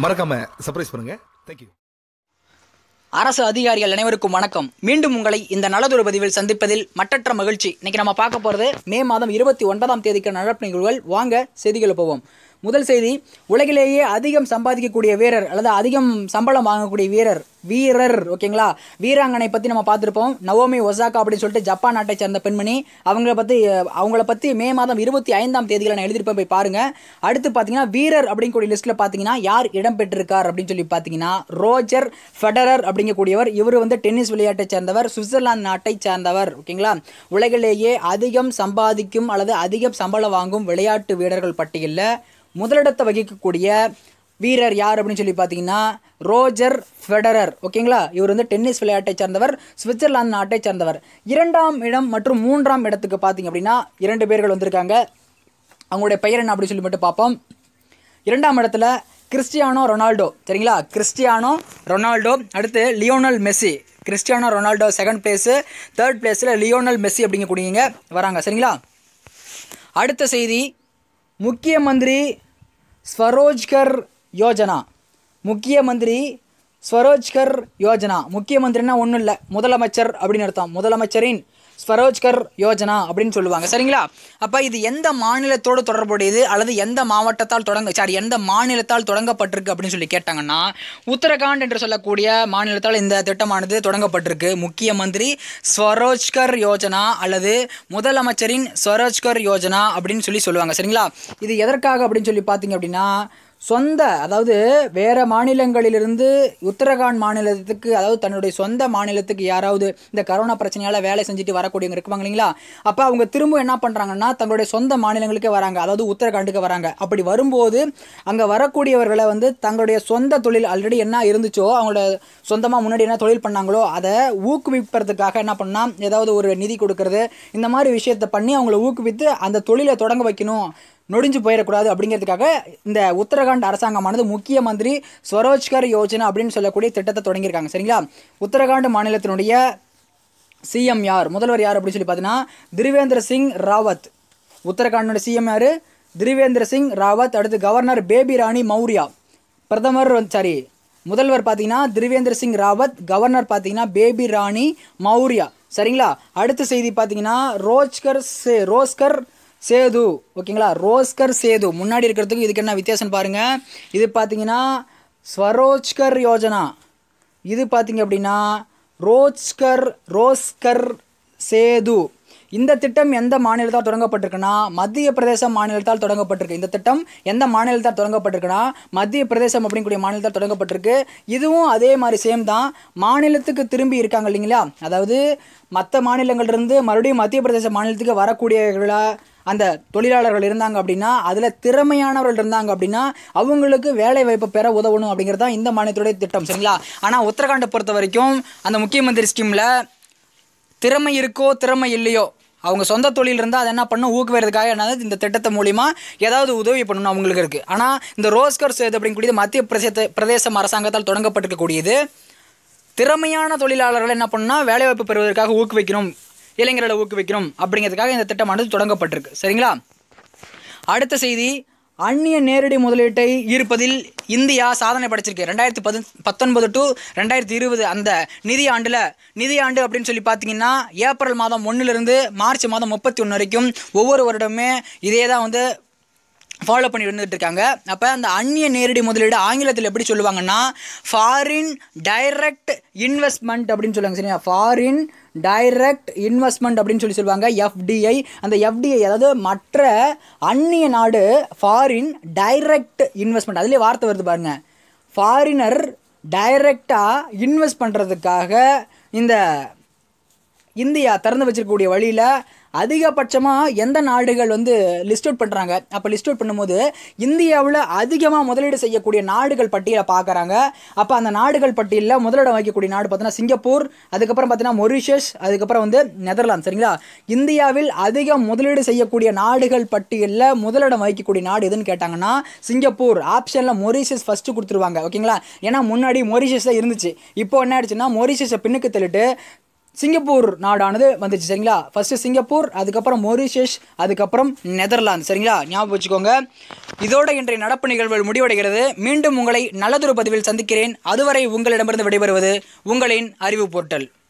மறக்காம சர்ப்ரைஸ் பண்ணுங்க தேங்க்யூ அரசு அதிகாரிகள் அனைவருக்கும் வணக்கம் மீண்டும் உங்களை இந்த நலதொரு பதிவில் சந்திப்பதில் மட்டற்ற மகிழ்ச்சி இன்னைக்கு நம்ம பார்க்க போகிறது மே மாதம் இருபத்தி ஒன்பதாம் தேதிக்கு நடப்பு நிகழ்வுகள் வாங்க செய்திகளை போவோம் முதல் செய்தி உலகிலேயே அதிகம் சம்பாதிக்கக்கூடிய வீரர் அல்லது அதிகம் சம்பளம் வாங்கக்கூடிய வீரர் வீரர் ஓகேங்களா வீராங்கனை பற்றி நம்ம பார்த்துருப்போம் நவோமி ஒசாகா அப்படின்னு சொல்லிட்டு ஜப்பான் நாட்டை சேர்ந்த பெண்மணி அவங்கள பற்றி அவங்கள பற்றி மே மாதம் இருபத்தி ஐந்தாம் தேதியில் நான் எழுதியிருப்பேன் போய் பாருங்கள் அடுத்து பார்த்தீங்கன்னா வீரர் அப்படிங்கக்கூடிய லிஸ்ட்டில் பார்த்தீங்கன்னா யார் இடம் பெற்றிருக்கார் அப்படின்னு சொல்லி பார்த்தீங்கன்னா ரோஜர் ஃபெடரர் அப்படிங்கக்கூடியவர் இவர் வந்து டென்னிஸ் விளையாட்டை சேர்ந்தவர் சுவிட்சர்லாந்து நாட்டை சேர்ந்தவர் ஓகேங்களா உலகிலேயே அதிகம் சம்பாதிக்கும் அல்லது அதிகம் சம்பளம் வாங்கும் விளையாட்டு வீரர்கள் பட்டியலில் முதலிடத்தை வகிக்கக்கூடிய வீரர் யார் அப்படின்னு சொல்லி பார்த்தீங்கன்னா ரோஜர் ஃபெடரர் ஓகேங்களா இவர் வந்து டென்னிஸ் விளையாட்டை சேர்ந்தவர் சுவிட்சர்லாந்து நாட்டை சேர்ந்தவர் இரண்டாம் இடம் மற்றும் மூன்றாம் இடத்துக்கு பார்த்தீங்க அப்படின்னா இரண்டு பேர்கள் வந்திருக்காங்க அவங்களுடைய பெயர் என்ன அப்படின்னு சொல்லி மட்டும் பார்ப்போம் இரண்டாம் இடத்துல கிறிஸ்டியானோ ரொனால்டோ சரிங்களா கிறிஸ்டியானோ ரொனால்டோ அடுத்து Lionel Messi Cristiano Ronaldo second place third பிளேஸில் லியோனல் மெஸ்ஸி அப்படிங்கக்கூடியவங்க வராங்க சரிங்களா அடுத்த செய்தி முக்கிய மந்திரி ஸ்வரோஜ்கர் யோஜனா முக்கிய மந்திரி ஸ்வரோஜ்கர் யோஜனா முக்கிய மந்திரினா ஒன்றும் இல்லை முதலமைச்சர் அப்படின்னு அர்த்தம் முதலமைச்சரின் ஸ்வரோஜ்கர் யோஜனா அப்படின்னு சொல்லுவாங்க சரிங்களா அப்போ இது எந்த மாநிலத்தோடு தொடர்புடையது அல்லது எந்த மாவட்டத்தால் தொடங்க சாரி எந்த மாநிலத்தால் தொடங்கப்பட்டிருக்கு அப்படின்னு சொல்லி கேட்டாங்கன்னா உத்தரகாண்ட் என்று சொல்லக்கூடிய மாநிலத்தால் இந்த திட்டமானது தொடங்கப்பட்டிருக்கு முக்கிய மந்திரி ஸ்வரோஜ்கர் யோஜனா அல்லது முதலமைச்சரின் ஸ்வரோஜ்கர் யோஜனா அப்படின்னு சொல்லி சொல்லுவாங்க சரிங்களா இது எதற்காக அப்படின்னு சொல்லி பார்த்தீங்க அப்படின்னா சொந்த அதாவது வேறு மாநிலங்களிலிருந்து உத்தரகாண்ட் மாநிலத்துக்கு அதாவது தன்னுடைய சொந்த மாநிலத்துக்கு யாராவது இந்த கரோனா பிரச்சனையால் வேலை செஞ்சுட்டு வரக்கூடியவங்க இருக்குவாங்க இல்லைங்களா அப்போ அவங்க திரும்ப என்ன பண்ணுறாங்கன்னா தங்களுடைய சொந்த மாநிலங்களுக்கே வராங்க அதாவது உத்தரகாண்டுக்கு வராங்க அப்படி வரும்போது அங்கே வரக்கூடியவர்களை வந்து தங்களுடைய சொந்த தொழில் ஆல்ரெடி என்ன இருந்துச்சோ அவங்களோட சொந்தமாக முன்னாடி என்ன தொழில் பண்ணாங்களோ அதை ஊக்குவிப்பதற்காக என்ன பண்ணால் ஏதாவது ஒரு நிதி கொடுக்கறது இந்த மாதிரி விஷயத்தை பண்ணி அவங்கள ஊக்குவித்து அந்த தொழிலை தொடங்க வைக்கணும் நொடிஞ்சு போயிடக்கூடாது அப்படிங்கிறதுக்காக இந்த உத்தரகாண்ட் அரசாங்கமானது முக்கிய மந்திரி ஸ்வரோஜ்கர் யோஜனா அப்படின்னு சொல்லக்கூடிய திட்டத்தை தொடங்கியிருக்காங்க சரிங்களா உத்தரகாண்ட் மாநிலத்தினுடைய சிஎம் யார் முதல்வர் யார் அப்படின்னு சொல்லி பார்த்தீங்கன்னா திரிவேந்திர சிங் ராவத் உத்தரகாண்டோட சிஎம் யார் திரிவேந்திர சிங் ராவத் அடுத்து கவர்னர் பேபி ராணி மௌரியா பிரதமர் சாரி முதல்வர் பார்த்தீங்கன்னா திரிவேந்திர சிங் ராவத் கவர்னர் பார்த்தீங்கன்னா பேபி ராணி மௌரியா சரிங்களா அடுத்த செய்தி பார்த்தீங்கன்னா ரோஜ்கர் சே ரோஸ்கர் சேது ஓகேங்களா ரோஸ்கர் சேது முன்னாடி இருக்கிறதுக்கு இதுக்கு என்ன வித்தியாசம் பாருங்கள் இது பார்த்தீங்கன்னா ஸ்வரோஜ்கர் யோஜனா இது பார்த்தீங்க அப்படின்னா ரோஜ்கர் ரோஸ்கர் சேது இந்த திட்டம் எந்த மாநிலத்தால் தொடங்கப்பட்டிருக்குன்னா மத்திய பிரதேசம் மாநிலத்தால் தொடங்கப்பட்டிருக்கு இந்த திட்டம் எந்த மாநிலத்தால் தொடங்கப்பட்டிருக்குன்னா மத்திய பிரதேசம் அப்படிங்கக்கூடிய மாநிலத்தால் தொடங்கப்பட்டிருக்கு இதுவும் அதே மாதிரி சேம் தான் மாநிலத்துக்கு திரும்பி இருக்காங்க இல்லைங்களா அதாவது மற்ற மாநிலங்கள்லேருந்து மறுபடியும் மத்திய பிரதேச மாநிலத்துக்கு வரக்கூடியவர்களா அந்த தொழிலாளர்கள் இருந்தாங்க அப்படின்னா அதில் திறமையானவர்கள் இருந்தாங்க அப்படின்னா அவங்களுக்கு வேலை வாய்ப்பு பெற உதவணும் அப்படிங்கிறது தான் இந்த மாநிலத்துடைய திட்டம் சரிங்களா ஆனால் உத்தரகாண்டை பொறுத்த வரைக்கும் அந்த முக்கிய மந்திரி ஸ்கீமில் திறமை இருக்கோ திறமை இல்லையோ அவங்க சொந்த தொழில் இருந்தால் அதை என்ன பண்ணும் ஊக்குவிறதுக்காக என்னது இந்த திட்டத்தை மூலிமா ஏதாவது உதவி பண்ணணும் அவங்களுக்கு இருக்குது ஆனால் இந்த ரோஸ்கர் சேது அப்படிங்கக்கூடியது மத்திய பிரதேச பிரதேசம் அரசாங்கத்தால் தொடங்கப்பட்டிருக்கக்கூடியது திறமையான தொழிலாளர்கள் என்ன பண்ணால் வேலைவாய்ப்பு பெறுவதற்காக ஊக்குவிக்கணும் இளைஞர்களை ஊக்குவிக்கணும் அப்படிங்கிறதுக்காக இந்த திட்டமானது தொடங்கப்பட்டிருக்கு சரிங்களா அடுத்த செய்தி அந்நிய நேரடி முதலீட்டை ஈர்ப்பதில் இந்தியா சாதனை படைச்சிருக்கு ரெண்டாயிரத்தி பது பத்தொன்பது டு ரெண்டாயிரத்தி இருபது அந்த நிதி ஆண்டில் நிதி ஆண்டு அப்படின்னு சொல்லி பார்த்தீங்கன்னா ஏப்ரல் மாதம் ஒன்றுலேருந்து மார்ச் மாதம் முப்பத்தி ஒன்று வரைக்கும் ஒவ்வொரு வருடமே இதே தான் வந்து ஃபாலோ பண்ணி வந்துட்டு இருக்காங்க அப்போ அந்த அந்நிய நேரடி முதலீடு ஆங்கிலத்தில் எப்படி சொல்லுவாங்கன்னா ஃபாரின் டைரக்ட் இன்வெஸ்ட்மெண்ட் அப்படின்னு சொல்லுவாங்க சரியா ஃபாரின் டைரக்ட் இன்வெஸ்ட்மெண்ட் அப்படின்னு சொல்லி சொல்லுவாங்க எஃப்டிஐ அந்த எஃப்டிஐ அதாவது மற்ற அந்நிய நாடு ஃபாரின் டைரக்ட் இன்வெஸ்ட்மெண்ட் அதுலேயே வார்த்தை வருது பாருங்க ஃபாரினர் டைரக்டாக இன்வெஸ்ட் பண்ணுறதுக்காக இந்த இந்தியா திறந்து வச்சிருக்கக்கூடிய வழியில் அதிகபட்சமாக எந்த நாடுகள் வந்து லிஸ்ட் அவுட் பண்ணுறாங்க அப்போ லிஸ்ட் அவுட் பண்ணும்போது இந்தியாவில் அதிகமாக முதலீடு செய்யக்கூடிய நாடுகள் பட்டியலை பார்க்குறாங்க அப்போ அந்த நாடுகள் பட்டியலில் முதலிடம் வைக்கக்கூடிய நாடு பார்த்தீங்கன்னா சிங்கப்பூர் அதுக்கப்புறம் பார்த்தீங்கன்னா மொரிஷியஸ் அதுக்கப்புறம் வந்து நெதர்லாந்து சரிங்களா இந்தியாவில் அதிக முதலீடு செய்யக்கூடிய நாடுகள் பட்டியலில் முதலிடம் வைக்கக்கூடிய நாடு எதுன்னு கேட்டாங்கன்னா சிங்கப்பூர் ஆப்ஷனில் மொரிஷியஸ் ஃபஸ்ட்டு கொடுத்துருவாங்க ஓகேங்களா ஏன்னா முன்னாடி மொரிஷியஸ் தான் இருந்துச்சு இப்போ என்ன ஆயிடுச்சுன்னா மொரிஷியஸை பின்னுக்கு தள்ளிட்டு சிங்கப்பூர் நாடானது வந்துச்சு சரிங்களா ஃபர்ஸ்ட் சிங்கப்பூர் அதுக்கப்புறம் மொரிஷியஸ் அதுக்கப்புறம் நெதர்லாந்து சரிங்களா ஞாபகம் வச்சுக்கோங்க இதோட இன்றைய நடப்பு நிகழ்வுகள் முடிவடைகிறது மீண்டும் உங்களை நல்லதொரு பதிவில் சந்திக்கிறேன் அதுவரை உங்களிடமிருந்து விடைபெறுவது உங்களின் அறிவு போர்ட்டல்